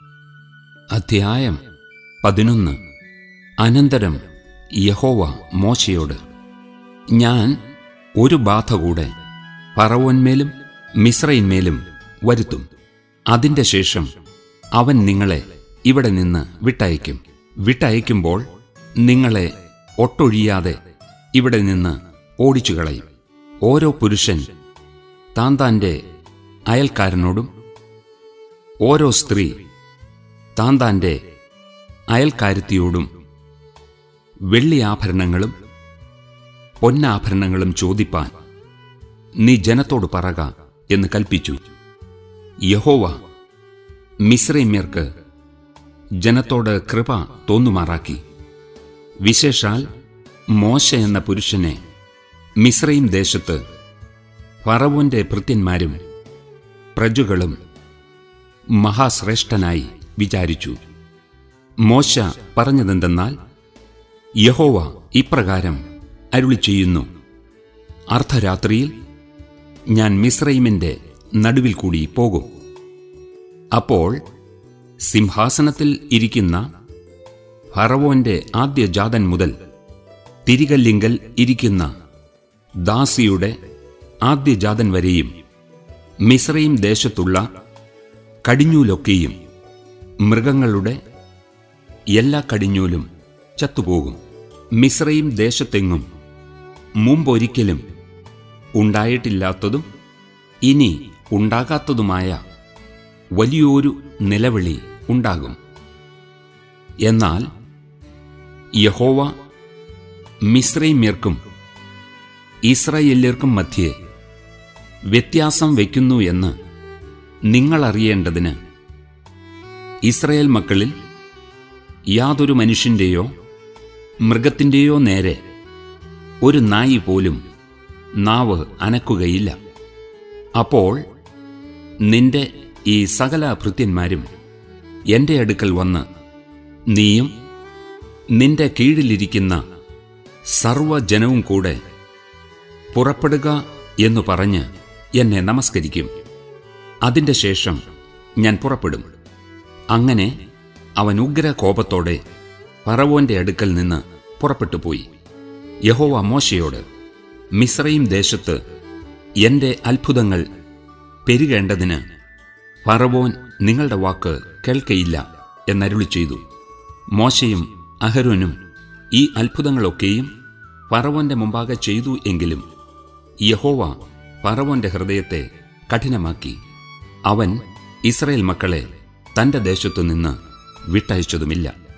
അധ്യായം പതിനൊന്ന് അനന്തരം യഹോവ മോശയോട് ഞാൻ ഒരു ബാധ കൂടെ പറവോന്മേലും മിശ്രയിന്മേലും വരുത്തും അതിന്റെ ശേഷം അവൻ നിങ്ങളെ ഇവിടെ നിന്ന് വിട്ടയക്കും വിട്ടയക്കുമ്പോൾ നിങ്ങളെ ഒട്ടൊഴിയാതെ ഇവിടെ നിന്ന് ഓടിച്ചു കളയും ഓരോ പുരുഷൻ താൻ താൻ്റെ അയൽക്കാരനോടും ഓരോ സ്ത്രീ താൻ താൻ്റെ അയൽക്കാരത്തിയോടും വെള്ളിയാഭരണങ്ങളും പൊന്നാഭരണങ്ങളും ചോദിപ്പാൻ നീ ജനത്തോട് പറക എന്ന് കൽപ്പിച്ചു യഹോവ മിശ്രൈമ്യർക്ക് ജനത്തോട് കൃപ തോന്നുമാറാക്കി വിശേഷാൽ മോശ എന്ന പുരുഷനെ മിശ്രൈം ദേശത്ത് ഫറവോന്റെ ഭൃത്യന്മാരും പ്രജകളും മഹാശ്രേഷ്ഠനായി വിചാരിച്ചു മോശ പറഞ്ഞതെന്തെന്നാൽ യഹോവ ഇപ്രകാരം അരുളി ചെയ്യുന്നു അർദ്ധരാത്രിയിൽ ഞാൻ മിശ്രൈമിന്റെ നടുവിൽ കൂടി പോകും അപ്പോൾ സിംഹാസനത്തിൽ ഇരിക്കുന്ന ഫറവോന്റെ ആദ്യ ജാതൻ മുതൽ തിരികല്ലിങ്കൽ ഇരിക്കുന്ന ദാസിയുടെ ആദ്യ ജാതൻ വരെയും മിശ്രയും ദേശത്തുള്ള കടിഞ്ഞൂലൊക്കെയും മൃഗങ്ങളുടെ എല്ലാ കടിഞ്ഞൂലും ചത്തുപോകും മിശ്രയും ദേശത്തെങ്ങും മുമ്പൊരിക്കലും ഉണ്ടായിട്ടില്ലാത്തതും ഇനി ഉണ്ടാകാത്തതുമായ വലിയൊരു നിലവിളി ഉണ്ടാകും എന്നാൽ യഹോവ മിശ്രൈമ്യർക്കും ഇസ്രായേല്യർക്കും മധ്യേ വ്യത്യാസം വയ്ക്കുന്നു എന്ന് നിങ്ങൾ അറിയേണ്ടതിന് ഇസ്രായേൽ മക്കളിൽ യാതൊരു മനുഷ്യന്റെയോ മൃഗത്തിന്റെയോ നേരെ ഒരു നായി പോലും നാവ് അനക്കുകയില്ല അപ്പോൾ നിന്റെ ഈ സകല ഭൃത്യന്മാരും എന്റെ അടുക്കൽ വന്ന് നീയും നിന്റെ കീഴിലിരിക്കുന്ന സർവജനവും കൂടെ പുറപ്പെടുക എന്നു പറഞ്ഞ് എന്നെ നമസ്കരിക്കും അതിന്റെ ശേഷം ഞാൻ പുറപ്പെടും അങ്ങനെ അവൻ ഉഗ്ര കോപത്തോടെ പറവോന്റെ അടുക്കൽ നിന്ന് പുറപ്പെട്ടു പോയി യഹോവ മോശയോട് മിശ്രയും ദേശത്ത് എന്റെ അത്ഭുതങ്ങൾ പെരുകേണ്ടതിന് ഫറവോൻ നിങ്ങളുടെ വാക്ക് കേൾക്കയില്ല എന്നരുളി ചെയ്തു മോശയും അഹരോനും ഈ അത്ഭുതങ്ങളൊക്കെയും ഫറവോന്റെ മുമ്പാകെ ചെയ്തു എങ്കിലും യഹോവ ഫറവോന്റെ ഹൃദയത്തെ കഠിനമാക്കി അവൻ ഇസ്രയേൽ മക്കളെ തന്റെ ദേശത്തു നിന്ന് വിട്ടയച്ചതുമില്ല